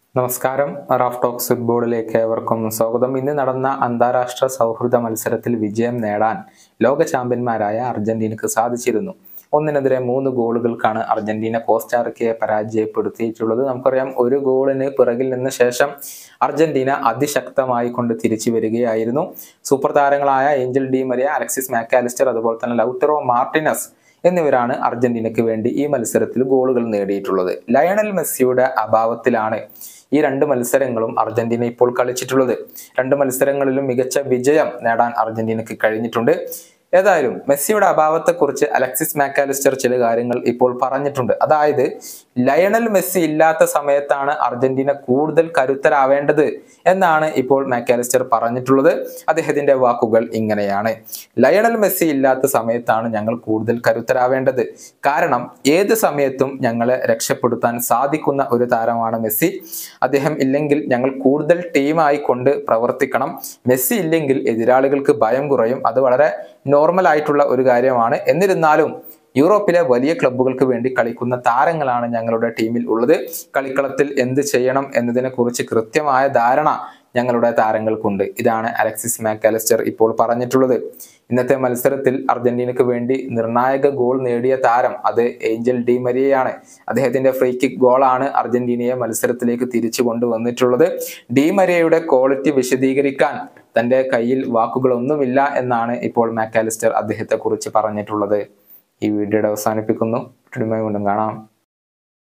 നമസ്കാരം Raf talks ഫുട്ബോളിലേക്ക് ഏവർക്കും സ്വാഗതം ഇന്ന് നടന്ന അന്താരാഷ്ട്ര സൗഹൃദ മത്സരത്തിൽ വിജയം നേടാൻ ലോക ചാമ്പ്യന്മാരായ അർജന്റീനക്ക് സാധിച്ചിരുന്നു ഒന്നിനെതിരെ മൂന്ന് ഗോളുകൾക്കാണ് അർജന്റീന കോസ്റ്റാറിക്കയെ പരാജയപ്പെടുത്തിയിട്ടുള്ളത് നമുക്കറിയാം ഒരു ഗോളിന് പിറകിൽ നിന്ന ശേഷം അർജന്റീന അതിശക്തമായി കൊണ്ട് തിരിച്ചു വരികയായിരുന്നു സൂപ്പർ താരങ്ങളായ Angel Di Maria Alexis Mac Allister അതുപോലെ തന്നെ ലൗറ്ററോ മാർട്ടിനസ് എന്നിവരാണ് അർജന്റീനയ്ക്ക് വേണ്ടി ഈ മത്സരത്തിൽ ഗോളുകൾ നേടിയിട്ടുള്ളത് ലയണൽ മെസ്സിയുടെ അഭാവത്തിലാണ് ഈ രണ്ട് മത്സരങ്ങളും അർജന്റീന ഇപ്പോൾ കളിച്ചിട്ടുള്ളത് രണ്ട് മത്സരങ്ങളിലും മികച്ച വിജയം നേടാൻ അർജന്റീനയ്ക്ക് കഴിഞ്ഞിട്ടുണ്ട് ഏതായാലും മെസ്സിയുടെ അഭാവത്തെക്കുറിച്ച് അലക്സിസ് മാക്കാലിസ്റ്റർ ചില കാര്യങ്ങൾ ഇപ്പോൾ പറഞ്ഞിട്ടുണ്ട് അതായത് ലയണൽ മെസ്സി ഇല്ലാത്ത സമയത്താണ് അർജന്റീന കൂടുതൽ കരുത്തരാവേണ്ടത് എന്നാണ് ഇപ്പോൾ മാക്കാലിസ്റ്റർ പറഞ്ഞിട്ടുള്ളത് അദ്ദേഹത്തിന്റെ വാക്കുകൾ ഇങ്ങനെയാണ് ലയണൽ മെസ്സി ഇല്ലാത്ത സമയത്താണ് ഞങ്ങൾ കൂടുതൽ കരുത്തരാവേണ്ടത് കാരണം ഏത് സമയത്തും ഞങ്ങളെ രക്ഷപ്പെടുത്താൻ സാധിക്കുന്ന ഒരു താരമാണ് മെസ്സി അദ്ദേഹം ഇല്ലെങ്കിൽ ഞങ്ങൾ കൂടുതൽ ടീമായി കൊണ്ട് പ്രവർത്തിക്കണം മെസ്സി ഇല്ലെങ്കിൽ എതിരാളികൾക്ക് ഭയം കുറയും അത് വളരെ നോർമൽ ആയിട്ടുള്ള ഒരു കാര്യമാണ് എന്നിരുന്നാലും യൂറോപ്പിലെ വലിയ ക്ലബ്ബുകൾക്ക് വേണ്ടി കളിക്കുന്ന താരങ്ങളാണ് ഞങ്ങളുടെ ടീമിൽ ഉള്ളത് കളിക്കളത്തിൽ എന്ത് ചെയ്യണം എന്നതിനെ കുറിച്ച് കൃത്യമായ ധാരണ ഞങ്ങളുടെ താരങ്ങൾക്കുണ്ട് ഇതാണ് അലക്സിസ് മാക്കാലിസ്റ്റർ ഇപ്പോൾ പറഞ്ഞിട്ടുള്ളത് ഇന്നത്തെ മത്സരത്തിൽ അർജന്റീനക്ക് വേണ്ടി നിർണായക ഗോൾ നേടിയ താരം അത് ഏഞ്ചൽ ഡി മരിയയാണ് അദ്ദേഹത്തിന്റെ ഫ്രീ കിക്ക് ഗോളാണ് അർജന്റീനയെ മത്സരത്തിലേക്ക് തിരിച്ചു കൊണ്ടുവന്നിട്ടുള്ളത് ഡി മരിയയുടെ ക്വാളിറ്റി വിശദീകരിക്കാൻ തന്റെ കയ്യിൽ വാക്കുകളൊന്നുമില്ല എന്നാണ് ഇപ്പോൾ മാക്കാലിസ്റ്റർ അദ്ദേഹത്തെ കുറിച്ച് പറഞ്ഞിട്ടുള്ളത് ഈ വീഡിയോയുടെ അവസാനിപ്പിക്കുന്നു വീണ്ടും കാണാം